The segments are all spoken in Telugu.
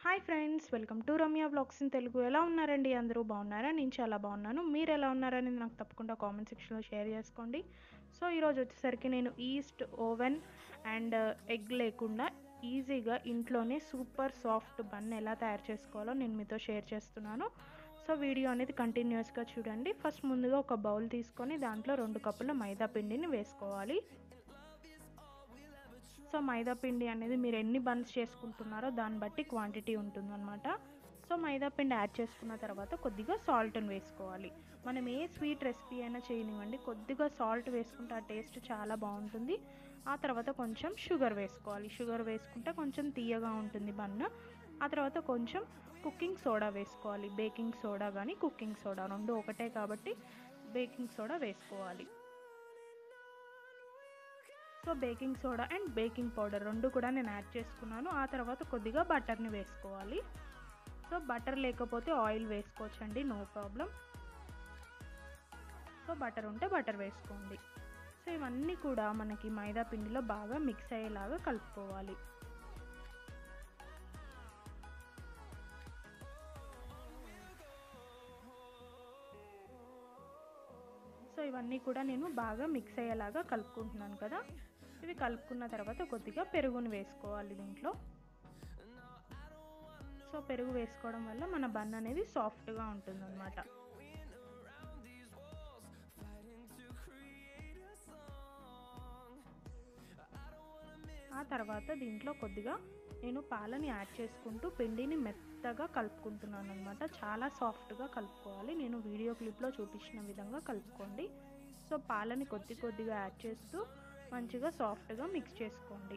hi friends welcome to Ramya blogs in Telugu ఎలా ఉన్నారండి అందరూ బాగున్నారా నేను చాలా బాగున్నాను మీరు ఎలా ఉన్నారని నాకు తప్పకుండా కామెంట్ సెక్షన్లో షేర్ చేసుకోండి సో ఈరోజు వచ్చేసరికి నేను ఈస్ట్ ఓవెన్ అండ్ ఎగ్ లేకుండా ఈజీగా ఇంట్లోనే సూపర్ సాఫ్ట్ బన్ ఎలా తయారు చేసుకోవాలో నేను మీతో షేర్ చేస్తున్నాను సో వీడియో అనేది కంటిన్యూస్గా చూడండి ఫస్ట్ ముందుగా ఒక బౌల్ తీసుకొని దాంట్లో రెండు కప్పుల మైదా పిండిని వేసుకోవాలి సో మైదా పిండి అనేది మీరు ఎన్ని బన్స్ చేసుకుంటున్నారో దాన్ని బట్టి క్వాంటిటీ ఉంటుందన్నమాట సో మైదా పిండి యాడ్ చేసుకున్న తర్వాత కొద్దిగా సాల్ట్ని వేసుకోవాలి మనం ఏ స్వీట్ రెసిపీ అయినా చేయనివ్వండి కొద్దిగా సాల్ట్ వేసుకుంటే ఆ టేస్ట్ చాలా బాగుంటుంది ఆ తర్వాత కొంచెం షుగర్ వేసుకోవాలి షుగర్ వేసుకుంటే కొంచెం తీయగా ఉంటుంది బన్ ఆ తర్వాత కొంచెం కుకింగ్ సోడా వేసుకోవాలి బేకింగ్ సోడా కానీ కుకింగ్ సోడా రెండు ఒకటే కాబట్టి బేకింగ్ సోడా వేసుకోవాలి so baking soda and baking powder రెండు కూడా నేను యాడ్ చేసుకున్నాను ఆ తర్వాత కొద్దిగా బటర్ని వేసుకోవాలి సో బటర్ లేకపోతే ఆయిల్ వేసుకోవచ్చండి నో ప్రాబ్లం సో బటర్ ఉంటే బటర్ వేసుకోండి సో ఇవన్నీ కూడా మనకి మైదా పిండిలో బాగా మిక్స్ అయ్యేలాగా కలుపుకోవాలి సో ఇవన్నీ కూడా నేను బాగా మిక్స్ అయ్యేలాగా కలుపుకుంటున్నాను కదా ఇవి కలుపుకున్న తర్వాత కొద్దిగా పెరుగుని వేసుకోవాలి దీంట్లో సో పెరుగు వేసుకోవడం వల్ల మన బన్ అనేది సాఫ్ట్గా ఉంటుందన్నమాట ఆ తర్వాత దీంట్లో కొద్దిగా నేను పాలని యాడ్ చేసుకుంటూ పిండిని మెత్తగా కలుపుకుంటున్నాను అనమాట చాలా సాఫ్ట్గా కలుపుకోవాలి నేను వీడియో క్లిప్లో చూపించిన విధంగా కలుపుకోండి సో పాలని కొద్ది కొద్దిగా యాడ్ చేస్తూ మంచిగా సాఫ్ట్గా మిక్స్ చేసుకోండి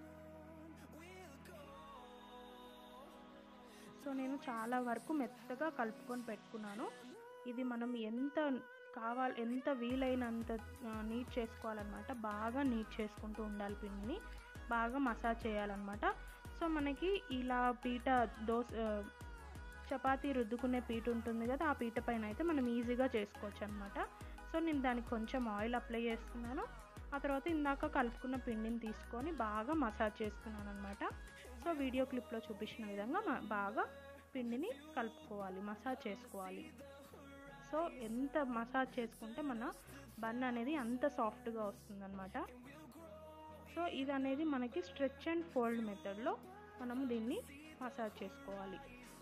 సో నేను చాలా వరకు మెత్తగా కలుపుకొని పెట్టుకున్నాను ఇది మనం ఎంత కావాలి ఎంత వీలైనంత నీట్ చేసుకోవాలన్నమాట బాగా నీట్ చేసుకుంటూ ఉండాలి పిండిని బాగా మసాజ్ చేయాలన్నమాట సో మనకి ఇలా పీట దోశ చపాతీ రుద్దుకునే పీట ఉంటుంది కదా ఆ పీట పైన అయితే మనం ఈజీగా చేసుకోవచ్చు అనమాట సో నేను దానికి కొంచెం ఆయిల్ అప్లై చేస్తున్నాను ఆ తర్వాత ఇందాక కలుపుకున్న పిండిని తీసుకొని బాగా మసాజ్ చేస్తున్నాను అనమాట సో వీడియో క్లిప్లో చూపించిన విధంగా బాగా పిండిని కలుపుకోవాలి మసాజ్ చేసుకోవాలి సో ఎంత మసాజ్ చేసుకుంటే మన బన్ అనేది అంత సాఫ్ట్గా వస్తుందన్నమాట సో ఇది అనేది మనకి స్ట్రెచ్ అండ్ ఫోల్డ్ మెథడ్లో మనము దీన్ని మసాజ్ చేసుకోవాలి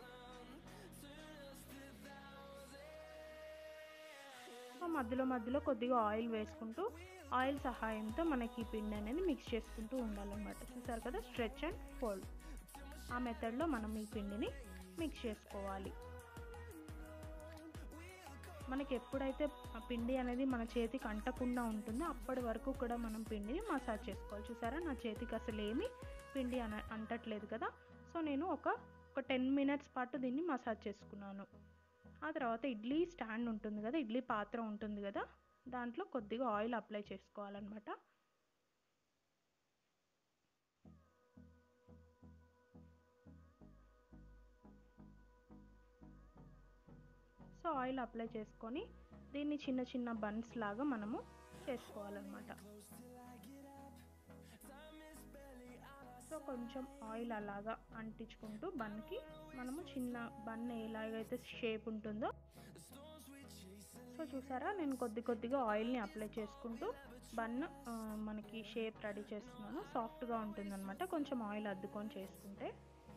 సో మధ్యలో మధ్యలో కొద్దిగా ఆయిల్ వేసుకుంటూ ఆయిల్ సహాయంతో మనకి పిండి అనేది మిక్స్ చేసుకుంటూ ఉండాలన్నమాట చూసారు కదా స్ట్రెచ్ అండ్ ఫోల్డ్ ఆ మెథడ్లో మనం ఈ పిండిని మిక్స్ చేసుకోవాలి మనకి ఎప్పుడైతే పిండి అనేది మన చేతికి అంటకుండా ఉంటుందో అప్పటి వరకు కూడా మనం పిండిని మసాజ్ చేసుకోవాలి చూసారా నా చేతికి అసలు ఏమి పిండి అన అంటట్లేదు కదా సో నేను ఒక ఒక టెన్ మినిట్స్ పాటు దీన్ని మసాజ్ చేసుకున్నాను ఆ తర్వాత ఇడ్లీ స్టాండ్ ఉంటుంది కదా ఇడ్లీ పాత్ర ఉంటుంది కదా దాంట్లో కొద్దిగా ఆయిల్ అప్లై చేసుకోవాలన్నమాట సో ఆయిల్ అప్లై చేసుకొని దీన్ని చిన్న చిన్న బన్స్ లాగా మనము చేసుకోవాలన్నమాట సో కొంచెం ఆయిల్ అలాగా అంటించుకుంటూ బన్కి మనము చిన్న బన్ ఎలాగైతే షేప్ ఉంటుందో సో చూసారా నేను కొద్ది కొద్దిగా ఆయిల్ని అప్లై చేసుకుంటూ బన్ మనకి షేప్ రెడీ చేస్తున్నాను సాఫ్ట్గా ఉంటుందన్నమాట కొంచెం ఆయిల్ అద్దుకొని చేసుకుంటే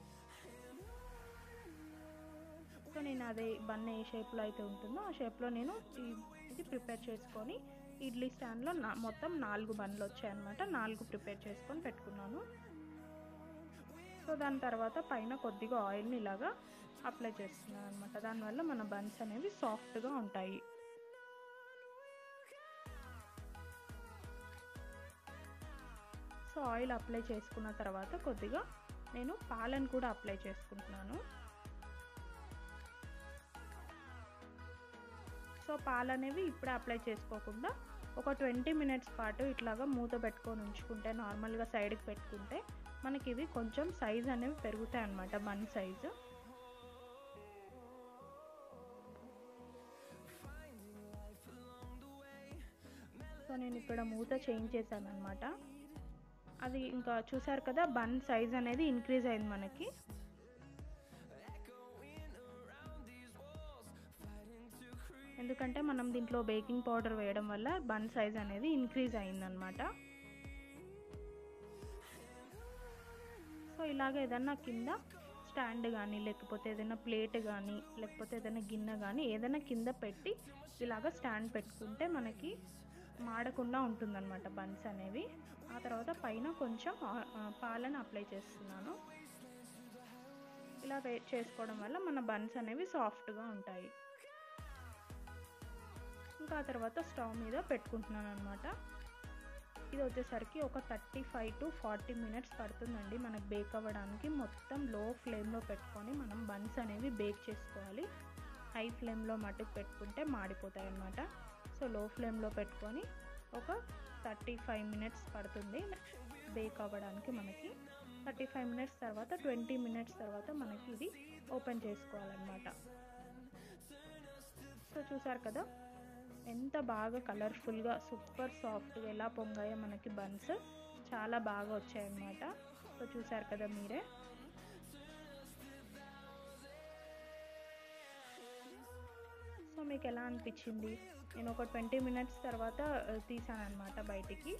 సో నేను అదే బన్ ఏ షేప్లో అయితే ఉంటుందో ఆ షేప్లో నేను ఇది ప్రిపేర్ చేసుకొని ఇడ్లీ స్టాండ్లో నా మొత్తం నాలుగు బండ్లు వచ్చాయన్నమాట నాలుగు ప్రిపేర్ చేసుకొని పెట్టుకున్నాను సో దాని తర్వాత పైన కొద్దిగా ఆయిల్ని ఇలాగా అప్లై చేస్తున్నాను అనమాట దానివల్ల మన బన్స్ అనేవి సాఫ్ట్గా ఉంటాయి సో ఆయిల్ అప్లై చేసుకున్న తర్వాత కొద్దిగా నేను పాలను కూడా అప్లై చేసుకుంటున్నాను సో పాలు అనేవి ఇప్పుడే అప్లై చేసుకోకుండా ఒక ట్వంటీ మినిట్స్ పాటు ఇట్లాగా మూత పెట్టుకొని ఉంచుకుంటే నార్మల్గా సైడ్కి పెట్టుకుంటే మనకి ఇవి కొంచెం సైజ్ అనేవి పెరుగుతాయి అన్నమాట బన్ సైజు సో నేను ఇక్కడ మూత చేంజ్ చేశాను అనమాట అది ఇంకా చూసారు కదా బన్ సైజ్ అనేది ఇంక్రీజ్ అయింది మనకి ఎందుకంటే మనం దీంట్లో బేకింగ్ పౌడర్ వేయడం వల్ల బన్ సైజ్ అనేది ఇంక్రీజ్ అయిందనమాట సో ఇలాగ ఏదన్నా కింద స్టాండ్ కానీ లేకపోతే ఏదైనా ప్లేట్ కానీ లేకపోతే ఏదైనా గిన్నె కానీ ఏదైనా కింద పెట్టి ఇలాగ స్టాండ్ పెట్టుకుంటే మనకి మాడకుండా ఉంటుందన్నమాట బన్స్ అనేవి ఆ తర్వాత పైన కొంచెం పాలను అప్లై చేస్తున్నాను ఇలా వే చేసుకోవడం వల్ల మన బన్స్ అనేవి సాఫ్ట్గా ఉంటాయి ఇంకా ఆ తర్వాత స్టవ్ మీద పెట్టుకుంటున్నాను అనమాట ఇది వచ్చేసరికి ఒక thirty five to forty minutes పడుతుందండి మనకు బేక్ అవ్వడానికి మొత్తం లో ఫ్లేమ్లో పెట్టుకొని మనం బన్స్ అనేవి బేక్ చేసుకోవాలి హై ఫ్లేమ్లో మటుకు పెట్టుకుంటే మాడిపోతాయి అన్నమాట సో లో ఫ్లేమ్లో పెట్టుకొని ఒక థర్టీ ఫైవ్ మినిట్స్ పడుతుంది బేక్ అవ్వడానికి మనకి థర్టీ ఫైవ్ మినిట్స్ తర్వాత ట్వంటీ మినిట్స్ తర్వాత మనకి ఇది ఓపెన్ చేసుకోవాలన్నమాట సో చూసారు కదా ఎంత బాగా కలర్ఫుల్గా సూపర్ సాఫ్ట్గా ఎలా పొంగాయో మనకి బన్స్ చాలా బాగా వచ్చాయన్నమాట సో చూసారు కదా మీరే సో మీకు ఎలా అనిపించింది నేను ఒక ట్వంటీ మినిట్స్ తర్వాత తీసాను అనమాట బయటికి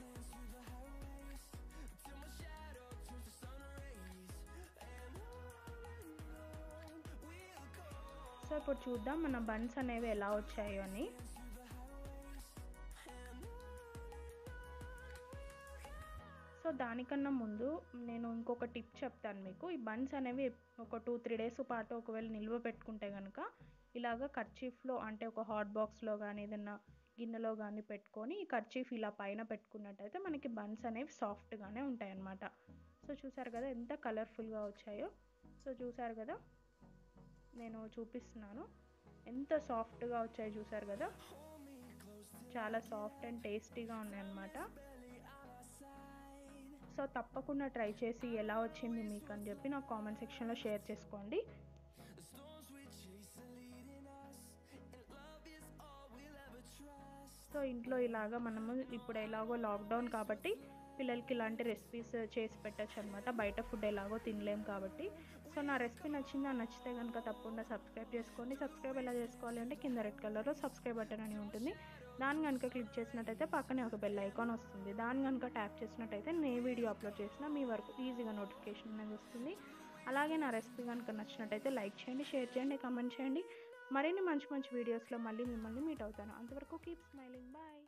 సో ఇప్పుడు చూద్దాం మన బన్స్ అనేవి ఎలా వచ్చాయో అని సో దానికన్నా ముందు నేను ఇంకొక టిప్ చెప్తాను మీకు ఈ బన్స్ అనేవి ఒక టూ త్రీ డేస్ పాటు ఒకవేళ నిల్వ పెట్టుకుంటే కనుక ఇలాగ కర్చీఫ్లో అంటే ఒక హాట్ బాక్స్లో కానీ ఏదైనా గిన్నెలో కానీ పెట్టుకొని ఈ కర్చీఫ్ ఇలా పైన పెట్టుకున్నట్టయితే మనకి బన్స్ అనేవి సాఫ్ట్గానే ఉంటాయి అన్నమాట సో చూసారు కదా ఎంత కలర్ఫుల్గా వచ్చాయో సో చూసారు కదా నేను చూపిస్తున్నాను ఎంత సాఫ్ట్గా వచ్చాయో చూసారు కదా చాలా సాఫ్ట్ అండ్ టేస్టీగా ఉన్నాయన్నమాట సో తప్పకుండా ట్రై చేసి ఎలా వచ్చింది మీకు అని చెప్పి నాకు కామెంట్ సెక్షన్లో షేర్ చేసుకోండి సో ఇంట్లో ఇలాగా మనము ఇప్పుడు ఎలాగో లాక్డౌన్ కాబట్టి పిల్లలకి ఇలాంటి రెసిపీస్ చేసి పెట్టచ్చు అనమాట బయట ఫుడ్ ఎలాగో తినలేం కాబట్టి సో నా రెసిపీ నచ్చిందా నచ్చితే కనుక తప్పకుండా సబ్స్క్రైబ్ చేసుకోండి సబ్స్క్రైబ్ ఎలా చేసుకోవాలి అంటే కింద రెడ్ కలర్లో సబ్స్క్రైబ్ బటన్ అని ఉంటుంది దాన్ని కనుక క్లిక్ చేసినట్టయితే పక్కనే ఒక బెల్ ఐకాన్ వస్తుంది దాన్ని కనుక ట్యాప్ చేసినట్టయితే నే వీడియో అప్లోడ్ చేసినా మీ వరకు ఈజీగా నోటిఫికేషన్ అనేది వస్తుంది అలాగే నా రెసిపీ కనుక నచ్చినట్టయితే లైక్ చేయండి షేర్ చేయండి కమెంట్ చేయండి మరిన్ని మంచి మంచి వీడియోస్లో మళ్ళీ మిమ్మల్ని మీట్ అవుతాను అంతవరకు కీప్ స్మైలింగ్ బాయ్